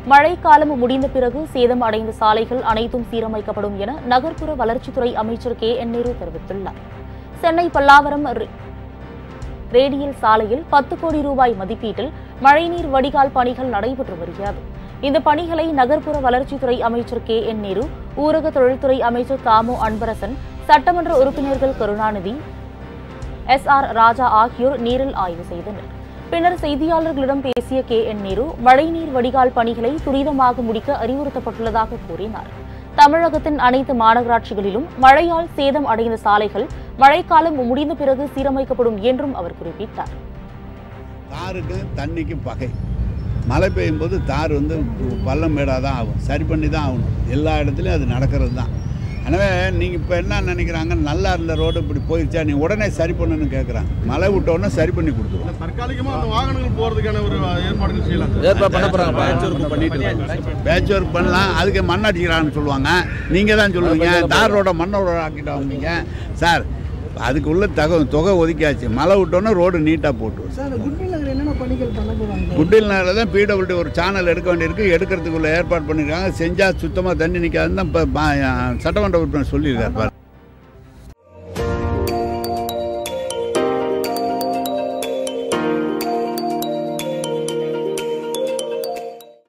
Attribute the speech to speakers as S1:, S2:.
S1: மழைக்காலம் முடிந்த பிறகு சேதம் அடைந்த சாலைகள் அனைத்தும் சீரமைக்கப்படும் என நகர்ப்புற வளர்ச்சித்துறை அமைச்சர் கே என் நேரு தெரிவித்துள்ளார் சென்னை பல்லாவரம் ரே- ரேடியல் சாலையில் பத்து கோடி ரூபாய் மதிப்பீட்டில் மழைநீர் வடிகால் பணிகள் நடைபெற்று வருகிறது இந்த பணிகளை நகர்ப்புற வளர்ச்சித்துறை அமைச்சர் கே என் நேரு ஊரக தொழில்துறை அமைச்சர் தாமோ அன்பரசன் சட்டமன்ற உறுப்பினர்கள் கருணாநிதி எஸ் ஆர் ராஜா ஆகியோர் நேரில் ஆய்வு செய்தனர் பின்னர் செய்தியாளர்களிடம் பேசிய கே என் நேரு மழைநீர் வடிகால் பணிகளை துரிதமாக முடிக்க அறிவுறுத்தப்பட்டுள்ளதாக கூறினார் தமிழகத்தின் அனைத்து மாநகராட்சிகளிலும் மழையால் சேதம் அடைந்த சாலைகள் மழைக்காலம் முடிந்த பிறகு சீரமைக்கப்படும் என்றும் அவர் குறிப்பிட்டார்
S2: தாருக்கும் தண்ணிக்கும் பகை மழை பெய்யும் போது தார் வந்து பள்ளம் மேடாக தான் ஆகும் சரி பண்ணி தான் ஆகணும் எல்லா இடத்துலையும் அது நடக்கிறது தான் எனவே நீங்கள் இப்போ என்ன நினைக்கிறாங்க நல்லா இருந்த ரோடு இப்படி போயிடுச்சா நீ உடனே சரி பண்ணணும்னு கேட்குறாங்க மழை விட்ட உடனே சரி பண்ணி கொடுத்துருவோம்
S3: தற்காலிகமா அந்த வாகனங்கள் போறதுக்கான ஒரு ஏற்பாடுகள் செய்யலாம்
S4: ஏற்பாடு பண்ண போறாங்க
S2: பேட்ச் ஒர்க் பண்ணலாம் அதுக்கு மண் அடிக்கிறான்னு சொல்லுவாங்க நீங்கள் தான் சொல்லுவீங்க தார் ரோட மண்ணை ரோட ஆக்கிட்டோம் நீங்கள் சார் அதுக்கு உள்ள தக தொகை ஒதுக்கியாச்சு மழை விட்டோன்னே ரோடு நீட்டாக போட்டு
S5: சார் அந்த குட்வில் நகர் என்னென்ன பணிகள் பண்ண போகிறாங்க
S2: குட்டில் நகரில் தான் பிடபிள்யூடி ஒரு சேனல் எடுக்க வேண்டியிருக்கு எடுக்கிறதுக்குள்ள ஏற்பாடு பண்ணியிருக்காங்க செஞ்சால் சுத்தமாக தண்ணி நிற்காதுன்னு தான் இப்போ சட்டமன்ற உறுப்பினர் சொல்லியிருக்காரு பாரு